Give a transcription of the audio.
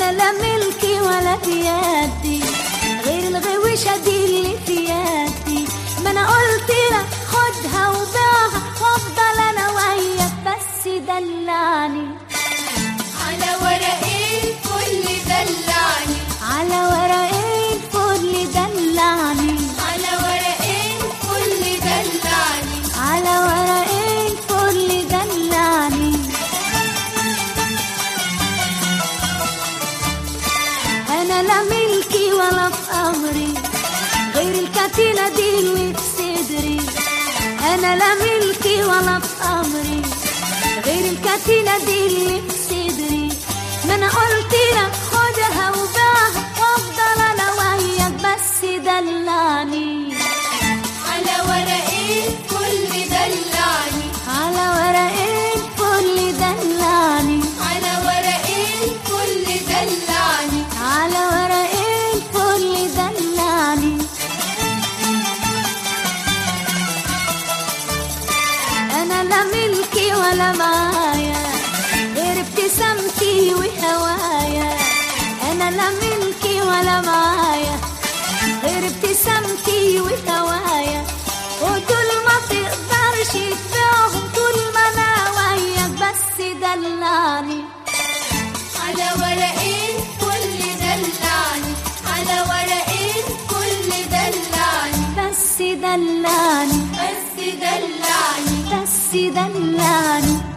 انا لا ملكي ولا في يدي غير الغويشة دي اللي في يدي ما انا قلت لك خدها وبيعها وافضل انا وياك بس دلعني على ورقين كل دلعني على ورقين فل دلعني على ورقين كل دلعني على ورقين فل دلعني انا لا ملكي ولا في امري غير الكتينة دي اللي في صدري انا لا ملكي ولا في امري غير الكتينة دي اللي في صدري ما انا قلت لك خدها وبيعها وافضل انا وياك بس دلعني على ورقين كل دلعني على ورقين فل دلعني على ورقين كل دلعني على ورقين فل دلعني انا لا ملكي ولا معايا غير ابتسامتي وهوايا انا لا ملكي ولا معايا غير ابتسامتي وهوايا وطول ما تقدرش تبيعهم طول ما انا وياك بس دلعني على ورقين كل دلعني على ورقين كل دلعني بس دلعني بس دلعني بس دلعني